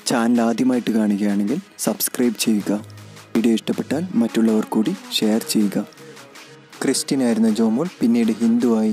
channel ആദ്യമായിട്ട് കാണുകയാണെങ്കിൽ subscribe ചെയ്യുക വീഡിയോ ഇഷ്ടപ്പെട്ടാൽ മറ്റുള്ളവർ കൂടി ഷെയർ ചെയ്യുക ക്രിസ്ത്യനായിരുന്ന ജോമോൾ പിന്നീട് ഹിന്ദുവായി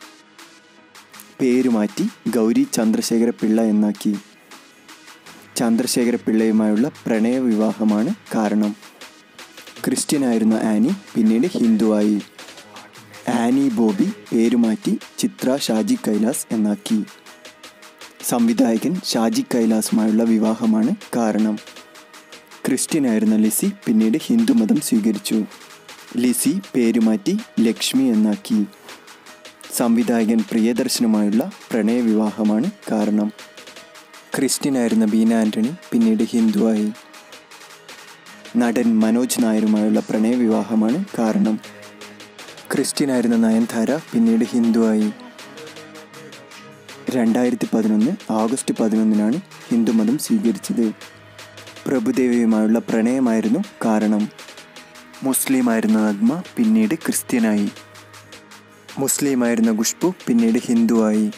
പേര് മാറ്റി ഗൗരി ചന്ദ്രശേഖര പിള്ള എന്നാക്കി ചന്ദ്രശേഖര പിള്ളയുമായുള്ള പ്രണയ വിവാഹമാണ് കാരണം ക്രിസ്ത്യനായിരുന്ന ആനി പിന്നീട് ഹിന്ദുവായി ആനി ബോബി പേരുമാറ്റി ചിത്ര ഷാജി കൈലാസ് എന്നാക്കി സംവിധായകൻ ഷാജി കൈലാസുമായുള്ള വിവാഹമാണ് കാരണം ക്രിസ്ത്യനായിരുന്ന ലിസി പിന്നീട് ഹിന്ദുമതം സ്വീകരിച്ചു ലിസി പേരുമാറ്റി ലക്ഷ്മി എന്നാക്കി സംവിധായകൻ പ്രിയദർശനുമായുള്ള പ്രണയവിവാഹമാണ് കാരണം ക്രിസ്ത്യനായിരുന്ന ബീന ആൻ്റണി പിന്നീട് ഹിന്ദുവായി നടൻ മനോജ് നായരുമായുള്ള പ്രണയവിവാഹമാണ് കാരണം ക്രിസ്ത്യനായിരുന്ന നയൻതാര പിന്നീട് ഹിന്ദുവായി രണ്ടായിരത്തി പതിനൊന്ന് ആഗസ്റ്റ് പതിനൊന്നിനാണ് ഹിന്ദുമതം സ്വീകരിച്ചത് പ്രഭുദേവിയുമായുള്ള പ്രണയമായിരുന്നു കാരണം മുസ്ലിമായിരുന്ന നഗ്മ പിന്നീട് ക്രിസ്ത്യനായി മുസ്ലിമായിരുന്ന ഖുഷ്ബു പിന്നീട് ഹിന്ദുവായി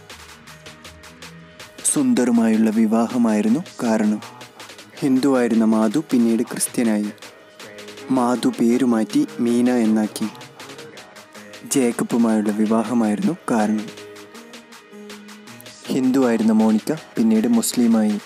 സുന്ദറുമായുള്ള വിവാഹമായിരുന്നു കാരണം ഹിന്ദുവായിരുന്ന മാധു പിന്നീട് ക്രിസ്ത്യനായി മാധു പേരുമാറ്റി മീന എന്നാക്കി ജേക്കബുമായുള്ള വിവാഹമായിരുന്നു കാരണം ഹിന്ദുവായിരുന്ന മോണിക്ക പിന്നീട് മുസ്ലിമായി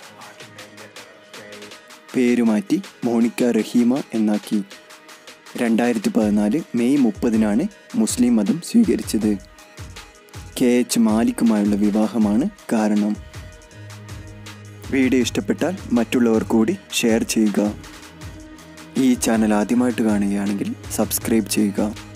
പേരുമാറ്റി മോണിക്ക റഹീമ എന്നാക്കി രണ്ടായിരത്തി പതിനാല് മെയ് മുപ്പതിനാണ് മുസ്ലിം മതം സ്വീകരിച്ചത് കെ എച്ച് മാലിക്കുമായുള്ള വിവാഹമാണ് കാരണം വീഡിയോ ഇഷ്ടപ്പെട്ടാൽ മറ്റുള്ളവർ കൂടി ഷെയർ ചെയ്യുക ഈ ചാനൽ ആദ്യമായിട്ട് കാണുകയാണെങ്കിൽ സബ്സ്ക്രൈബ് ചെയ്യുക